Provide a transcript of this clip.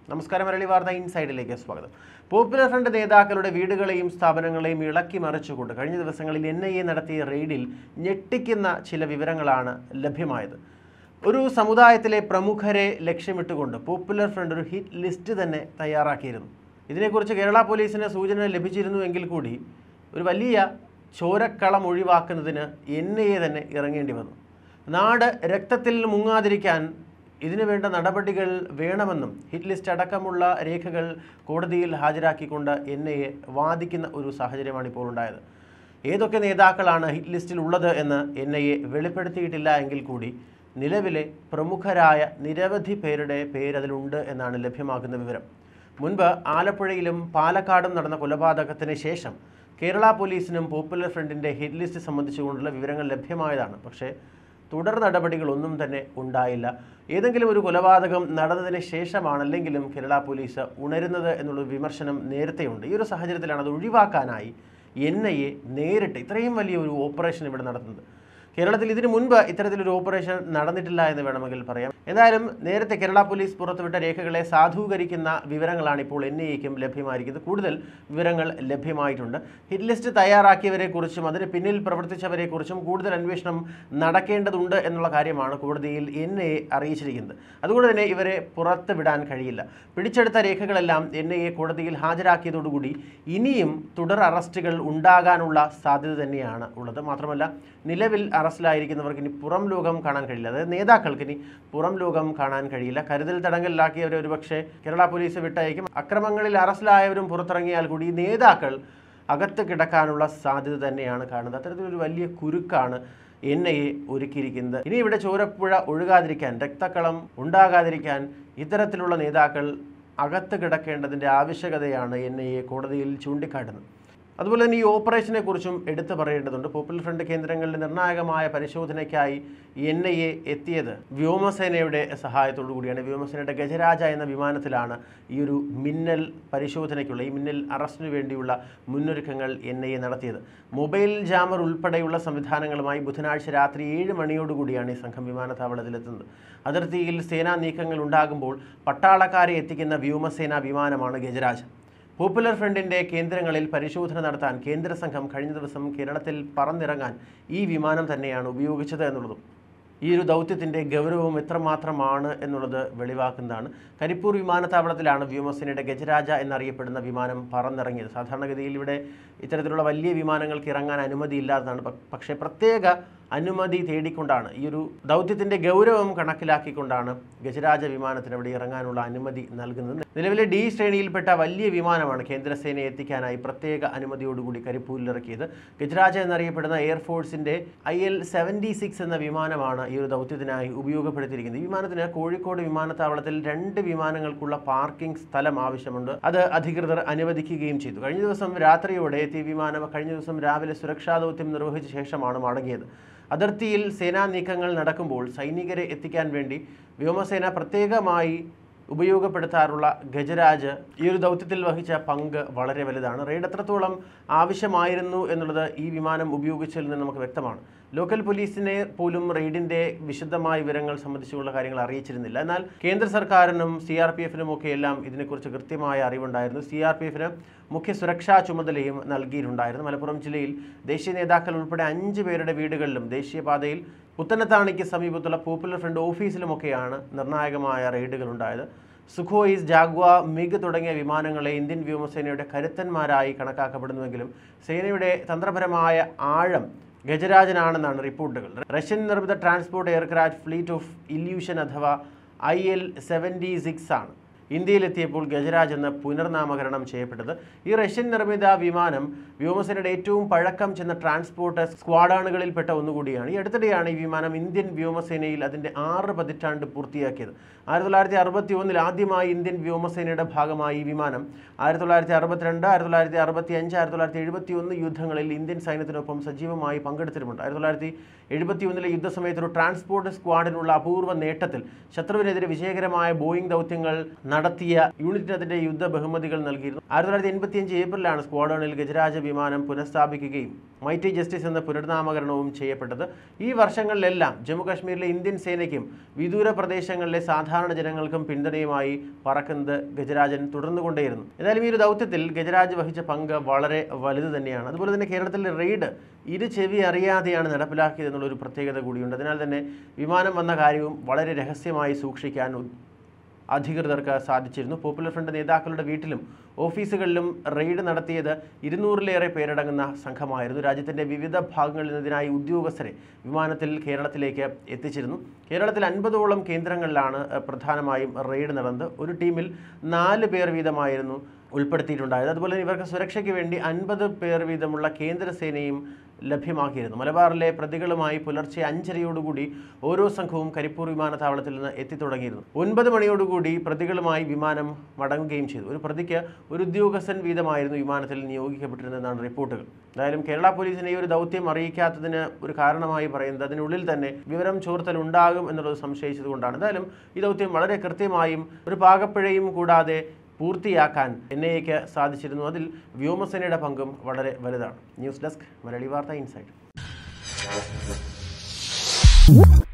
നമസ്കാരം മരളി വാർത്ത ഇൻസൈഡിലേക്ക് സ്വാഗതം പോപ്പുലർ ഫ്രണ്ട് നേതാക്കളുടെ വീടുകളെയും സ്ഥാപനങ്ങളെയും ഇളക്കി മറിച്ചുകൊണ്ട് കഴിഞ്ഞ ദിവസങ്ങളിൽ എൻ ഐ എ നടത്തിയ റെയ്ഡിൽ ഞെട്ടിക്കുന്ന ചില വിവരങ്ങളാണ് ലഭ്യമായത് ഒരു സമുദായത്തിലെ പ്രമുഖരെ ലക്ഷ്യമിട്ടുകൊണ്ട് പോപ്പുലർ ഫ്രണ്ട് ഒരു ഹിറ്റ് ലിസ്റ്റ് തന്നെ തയ്യാറാക്കിയിരുന്നു ഇതിനെക്കുറിച്ച് കേരള പോലീസിന് സൂചന ലഭിച്ചിരുന്നുവെങ്കിൽ കൂടി ഒരു വലിയ ചോരക്കളം ഒഴിവാക്കുന്നതിന് എൻ ഐ എ തന്നെ ഇറങ്ങേണ്ടി വന്നു നാട് രക്തത്തിൽ മുങ്ങാതിരിക്കാൻ ഇതിനു വേണ്ട നടപടികൾ വേണമെന്നും ഹിറ്റ് ലിസ്റ്റ് അടക്കമുള്ള രേഖകൾ കോടതിയിൽ ഹാജരാക്കിക്കൊണ്ട് എൻ ഐ എ വാദിക്കുന്ന ഒരു സാഹചര്യമാണ് ഇപ്പോൾ ഉണ്ടായത് ഏതൊക്കെ നേതാക്കളാണ് ഹിറ്റ് ലിസ്റ്റിൽ ഉള്ളത് എന്ന് എൻ ഐ എ വെളിപ്പെടുത്തിയിട്ടില്ല എങ്കിൽ കൂടി നിലവിലെ പ്രമുഖരായ നിരവധി പേരുടെ പേര് അതിലുണ്ട് എന്നാണ് ലഭ്യമാകുന്ന വിവരം മുൻപ് ആലപ്പുഴയിലും പാലക്കാടും നടന്ന കൊലപാതകത്തിന് ശേഷം കേരള പോലീസിനും പോപ്പുലർ ഫ്രണ്ടിൻ്റെ ഹിറ്റ് ലിസ്റ്റ് സംബന്ധിച്ചുകൊണ്ടുള്ള വിവരങ്ങൾ ലഭ്യമായതാണ് പക്ഷേ തുടർ നടപടികളൊന്നും തന്നെ ഉണ്ടായില്ല ഏതെങ്കിലും ഒരു കൊലപാതകം നടന്നതിന് ശേഷമാണല്ലെങ്കിലും കേരള പോലീസ് ഉണരുന്നത് എന്നുള്ള വിമർശനം നേരത്തെയുണ്ട് ഈ ഒരു സാഹചര്യത്തിലാണ് അത് ഒഴിവാക്കാനായി എൻ ഐ എ നേരിട്ട് ഇത്രയും വലിയ ഒരു ഓപ്പറേഷൻ ഇവിടെ നടത്തുന്നത് കേരളത്തിൽ ഇതിനു മുൻപ് ഇത്തരത്തിലൊരു ഓപ്പറേഷൻ നടന്നിട്ടില്ല എന്ന് വേണമെങ്കിൽ പറയാം എന്തായാലും നേരത്തെ കേരള പോലീസ് പുറത്തുവിട്ട രേഖകളെ സാധൂകരിക്കുന്ന വിവരങ്ങളാണ് ഇപ്പോൾ എൻ ഐ എക്കും ലഭ്യമായിരിക്കുന്നത് കൂടുതൽ വിവരങ്ങൾ ലഭ്യമായിട്ടുണ്ട് ഹിറ്റ് ലിസ്റ്റ് തയ്യാറാക്കിയവരെക്കുറിച്ചും അതിന് പിന്നിൽ പ്രവർത്തിച്ചവരെക്കുറിച്ചും കൂടുതൽ അന്വേഷണം നടക്കേണ്ടതുണ്ട് എന്നുള്ള കാര്യമാണ് കോടതിയിൽ എൻ ഐ എ അറിയിച്ചിരിക്കുന്നത് അതുകൊണ്ട് തന്നെ ഇവരെ പുറത്ത് വിടാൻ കഴിയില്ല പിടിച്ചെടുത്ത രേഖകളെല്ലാം എൻ ഐ എ കോടതിയിൽ ഹാജരാക്കിയതോടുകൂടി ഇനിയും തുടർ അറസ്റ്റുകൾ ഉണ്ടാകാനുള്ള സാധ്യത തന്നെയാണ് ഉള്ളത് മാത്രമല്ല നിലവിൽ അറസ്റ്റിലായിരിക്കുന്നവർക്ക് ഇനി പുറം ലോകം കാണാൻ കഴിയില്ല അതായത് നേതാക്കൾക്ക് ഇനി പുറം ലോകം കാണാൻ കഴിയില്ല കരുതൽ തടങ്കലിലാക്കിയവരെ ഒരുപക്ഷെ കേരള പോലീസ് വിട്ടയക്കും അക്രമങ്ങളിൽ അറസ്റ്റിലായവരും പുറത്തിറങ്ങിയാൽ കൂടി ഈ നേതാക്കൾ അകത്ത് കിടക്കാനുള്ള സാധ്യത തന്നെയാണ് കാണുന്നത് അത്തരത്തിലൊരു വലിയ കുരുക്കാണ് എൻ ഐ എ ഒരുക്കിയിരിക്കുന്നത് ഇനി ഇവിടെ ചോരപ്പുഴ ഒഴുകാതിരിക്കാൻ രക്തക്കളം ഉണ്ടാകാതിരിക്കാൻ ഇത്തരത്തിലുള്ള നേതാക്കൾ അകത്ത് കിടക്കേണ്ടതിൻ്റെ ആവശ്യകതയാണ് എൻ ഐ എ കോടതിയിൽ ചൂണ്ടിക്കാട്ടുന്നത് അതുപോലെ തന്നെ ഈ ഓപ്പറേഷനെ കുറിച്ചും എടുത്തു പറയേണ്ടതുണ്ട് പോപ്പുലർ ഫ്രണ്ട് കേന്ദ്രങ്ങളിൽ നിർണായകമായ പരിശോധനയ്ക്കായി എൻ ഐ എ എത്തിയത് വ്യോമസേനയുടെ സഹായത്തോടു കൂടിയാണ് വ്യോമസേനയുടെ ഗജരാജ എന്ന വിമാനത്തിലാണ് ഈ ഒരു മിന്നൽ പരിശോധനയ്ക്കുള്ള ഈ മിന്നൽ അറസ്റ്റിന് വേണ്ടിയുള്ള മുന്നൊരുക്കങ്ങൾ എൻ ഐ എ നടത്തിയത് മൊബൈൽ ജാമർ ഉൾപ്പെടെയുള്ള സംവിധാനങ്ങളുമായി ബുധനാഴ്ച രാത്രി ഏഴ് മണിയോടുകൂടിയാണ് ഈ സംഘം വിമാനത്താവളത്തിലെത്തുന്നത് അതിർത്തിയിൽ സേനാ നീക്കങ്ങൾ ഉണ്ടാകുമ്പോൾ പട്ടാളക്കാരെ എത്തിക്കുന്ന വ്യോമസേനാ വിമാനമാണ് ഗജരാജ് പോപ്പുലർ ഫ്രണ്ടിന്റെ കേന്ദ്രങ്ങളിൽ പരിശോധന നടത്താൻ കേന്ദ്ര സംഘം കഴിഞ്ഞ ദിവസം കേരളത്തിൽ പറന്നിറങ്ങാൻ ഈ വിമാനം തന്നെയാണ് ഉപയോഗിച്ചത് എന്നുള്ളതും ഈ ഒരു ദൗത്യത്തിൻ്റെ ഗൗരവം എത്രമാത്രമാണ് എന്നുള്ളത് വെളിവാക്കുന്നതാണ് കരിപ്പൂർ വിമാനത്താവളത്തിലാണ് വ്യോമസേനയുടെ ഗജരാജ എന്നറിയപ്പെടുന്ന വിമാനം പറന്നിറങ്ങിയത് സാധാരണഗതിയിൽ ഇവിടെ ഇത്തരത്തിലുള്ള വലിയ വിമാനങ്ങൾക്ക് ഇറങ്ങാൻ അനുമതി ഇല്ലാത്തതാണ് പ- പക്ഷേ പ്രത്യേക അനുമതി തേടിക്കൊണ്ടാണ് ഈ ഒരു ദൗത്യത്തിൻ്റെ ഗൗരവം കണക്കിലാക്കിക്കൊണ്ടാണ് ഗജരാജ വിമാനത്തിന് അവിടെ ഇറങ്ങാനുള്ള അനുമതി നൽകുന്നത് നിലവിലെ ഡി ശ്രേണിയിൽപ്പെട്ട വലിയ വിമാനമാണ് കേന്ദ്രസേനയെ എത്തിക്കാനായി പ്രത്യേക അനുമതിയോടുകൂടി കരിപ്പൂരിൽ ഇറക്കിയത് ഗജരാജ എന്നറിയപ്പെടുന്ന എയർഫോഴ്സിന്റെ ഐ എൽ സെവൻറ്റി സിക്സ് എന്ന വിമാനമാണ് ഈ ഒരു ദൗത്യത്തിനായി ഉപയോഗപ്പെടുത്തിയിരിക്കുന്നത് ഈ വിമാനത്തിന് കോഴിക്കോട് വിമാനത്താവളത്തിൽ രണ്ട് വിമാനങ്ങൾക്കുള്ള പാർക്കിംഗ് സ്ഥലം ആവശ്യമുണ്ട് അത് അധികൃതർ അനുവദിക്കുകയും ചെയ്തു കഴിഞ്ഞ ദിവസം രാത്രിയോടെ എത്തിയ വിമാനം കഴിഞ്ഞ ദിവസം രാവിലെ സുരക്ഷാ ദൗത്യം നിർവഹിച്ച ശേഷമാണ് മടങ്ങിയത് അതിർത്തിയിൽ സേനാ നീക്കങ്ങൾ നടക്കുമ്പോൾ സൈനികരെ എത്തിക്കാൻ വേണ്ടി വ്യോമസേന പ്രത്യേകമായി ഉപയോഗപ്പെടുത്താറുള്ള ഗജരാജ് ഈ ഒരു ദൗത്യത്തിൽ വഹിച്ച പങ്ക് വളരെ വലുതാണ് റെയ്ഡ് എത്രത്തോളം ആവശ്യമായിരുന്നു എന്നുള്ളത് ഈ വിമാനം ഉപയോഗിച്ചതിൽ നിന്ന് നമുക്ക് വ്യക്തമാണ് ലോക്കൽ പോലീസിനെ പോലും റെയ്ഡിന്റെ വിശദമായ വിവരങ്ങൾ സംബന്ധിച്ചുള്ള കാര്യങ്ങൾ അറിയിച്ചിരുന്നില്ല എന്നാൽ കേന്ദ്ര സർക്കാരിനും സി ആർ പി എഫിനും ഒക്കെ എല്ലാം ഇതിനെക്കുറിച്ച് കൃത്യമായ അറിവുണ്ടായിരുന്നു സി ആർ പി എഫിന് മുഖ്യ സുരക്ഷാ ചുമതലയും നൽകിയിട്ടുണ്ടായിരുന്നു മലപ്പുറം ജില്ലയിൽ ദേശീയ നേതാക്കൾ ഉൾപ്പെടെ അഞ്ച് പേരുടെ വീടുകളിലും ദേശീയപാതയിൽ പുത്തനത്താണിക്ക് സമീപത്തുള്ള പോപ്പുലർ ഫ്രണ്ട് ഓഫീസിലുമൊക്കെയാണ് നിർണായകമായ റെയ്ഡുകൾ ഉണ്ടായത് സുഖോയിസ് ജാഗ്വ മിഗ് തുടങ്ങിയ വിമാനങ്ങളെ ഇന്ത്യൻ വ്യോമസേനയുടെ കരുത്തന്മാരായി കണക്കാക്കപ്പെടുന്നുവെങ്കിലും സേനയുടെ തന്ത്രപരമായ ആഴം ഗജരാജനാണെന്നാണ് റിപ്പോർട്ടുകൾ റഷ്യൻ നിർമ്മിത transport aircraft fleet of Ilyushin അഥവാ ഐ എൽ സെവൻറ്റി സിക്സ് ആണ് ഇന്ത്യയിലെത്തിയപ്പോൾ ഗജരാജ് എന്ന് പുനർനാമകരണം ചെയ്യപ്പെട്ടത് ഈ റഷ്യൻ നിർമ്മിത വിമാനം വ്യോമസേനയുടെ ഏറ്റവും പഴക്കം ചെന്ന ട്രാൻസ്പോർട്ട് സ്ക്വാഡാണുകളിൽപ്പെട്ട ഒന്നുകൂടിയാണ് ഈ അടുത്തിടെയാണ് ഈ വിമാനം ഇന്ത്യൻ വ്യോമസേനയിൽ അതിൻ്റെ ആറ് പതിറ്റാണ്ട് പൂർത്തിയാക്കിയത് ആയിരത്തി തൊള്ളായിരത്തി അറുപത്തി ഒന്നിൽ ആദ്യമായി ഇന്ത്യൻ വ്യോമസേനയുടെ ഭാഗമായി ഈ വിമാനം ആയിരത്തി തൊള്ളായിരത്തി അറുപത്തിരണ്ട് ആയിരത്തി തൊള്ളായിരത്തി അറുപത്തി അഞ്ച് ആയിരത്തി തൊള്ളായിരത്തി എഴുപത്തി ഒന്ന് യുദ്ധങ്ങളിൽ ഇന്ത്യൻ സൈന്യത്തിനൊപ്പം സജീവമായി പങ്കെടുത്തിട്ടുമുണ്ട് ആയിരത്തി തൊള്ളായിരത്തി എഴുപത്തിയൊന്നിലെ യുദ്ധസമയത്ത് ഒരു ട്രാൻസ്പോർട്ട് സ്ക്വാഡിനുള്ള അപൂർവ നേട്ടത്തിൽ ശത്രുവിനെതിരെ വിജയകരമായ ബോയിങ് ദൗത്യങ്ങൾ നടത്തിയ യൂണിറ്റിന് അതിന്റെ യുദ്ധ ബഹുമതികൾ നൽകിയിരുന്നു ആയിരത്തി തൊള്ളായിരത്തി എൺപത്തിയഞ്ച് ഏപ്രിലാണ് സ്ക്വാഡണിൽ ഗജരാജ വിമാനം പുനഃസ്ഥാപിക്കുകയും മൈറ്റി ജസ്റ്റിസ് എന്ന പുനർനാമകരണവും ചെയ്യപ്പെട്ടത് ഈ വർഷങ്ങളിലെല്ലാം ജമ്മു കാശ്മീരിലെ ഇന്ത്യൻ സേനയ്ക്കും വിദൂര പ്രദേശങ്ങളിലെ സാധാരണ ജനങ്ങൾക്കും പിന്തുണയുമായി പറക്കുന്നത് ഗജരാജൻ തുടർന്നുകൊണ്ടേയിരുന്നു എന്തായാലും ഈ ഒരു ദൗത്യത്തിൽ ഗജരാജ് വഹിച്ച പങ്ക് വളരെ വലുത് തന്നെയാണ് അതുപോലെ തന്നെ കേരളത്തിലെ റെയ്ഡ് ഇരു ചെവി അറിയാതെയാണ് നടപ്പിലാക്കിയത് എന്നുള്ളൊരു പ്രത്യേകത കൂടിയുണ്ട് അതിനാൽ തന്നെ വിമാനം വന്ന കാര്യവും വളരെ രഹസ്യമായി സൂക്ഷിക്കാൻ ഉ- അധികൃതർക്ക് സാധിച്ചിരുന്നു പോപ്പുലർ ഫ്രണ്ട് നേതാക്കളുടെ വീട്ടിലും ഓഫീസുകളിലും റെയ്ഡ് നടത്തിയത് ഇരുന്നൂറിലേറെ പേരടങ്ങുന്ന സംഘമായിരുന്നു രാജ്യത്തിൻ്റെ വിവിധ ഭാഗങ്ങളിൽ നിന്നതിനായി ഉദ്യോഗസ്ഥരെ വിമാനത്തിൽ കേരളത്തിലേക്ക് എത്തിച്ചിരുന്നു കേരളത്തിൽ അൻപതോളം കേന്ദ്രങ്ങളിലാണ് അഹ്, പ്രധാനമായും റെയ്ഡ് നടന്നത് ഒരു ടീമിൽ നാല് പേർ വീതമായിരുന്നു ഉൾപ്പെടുത്തിയിട്ടുണ്ടായത് അതുപോലെ തന്നെ ഇവർക്ക് സുരക്ഷയ്ക്ക് വേണ്ടി അൻപത് പേർ വീതമുള്ള കേന്ദ്ര സേനയും ലഭ്യമാക്കിയിരുന്നു മലബാറിലെ പ്രതികളുമായി പുലർച്ചെ അഞ്ചരയോടുകൂടി ഓരോ സംഘവും കരിപ്പൂർ വിമാനത്താവളത്തിൽ നിന്ന് എത്തിത്തുടങ്ങിയിരുന്നു ഒൻപത് മണിയോടുകൂടി പ്രതികളുമായി വിമാനം മടങ്ങുകയും ചെയ്തു ഒരു പ്രതിക്ക് ഒരു ഉദ്യോഗസ്ഥൻ വീതമായിരുന്നു വിമാനത്തിൽ നിയോഗിക്കപ്പെട്ടിരുന്നതെന്നാണ് റിപ്പോർട്ടുകൾ എന്തായാലും കേരള പോലീസിനെ ഈ ഒരു ദൗത്യം അറിയിക്കാത്തതിന് ഒരു കാരണമായി പറയുന്നത് അതിനുള്ളിൽ തന്നെ വിവരം ചോർത്തൽ ഉണ്ടാകും എന്നുള്ളത് സംശയിച്ചതുകൊണ്ടാണ് എന്തായാലും ഈ ദൗത്യം വളരെ കൃത്യമായും ഒരു പാകപ്പിഴയും കൂടാതെ പൂർത്തിയാക്കാൻ എൻ ഐ എക്ക് സാധിച്ചിരുന്നു അതിൽ വ്യോമസേനയുടെ പങ്കും വളരെ വലുതാണ് ന്യൂസ് ഡെസ്ക് മലയാളി വാർത്ത ഇൻസൈറ്റ്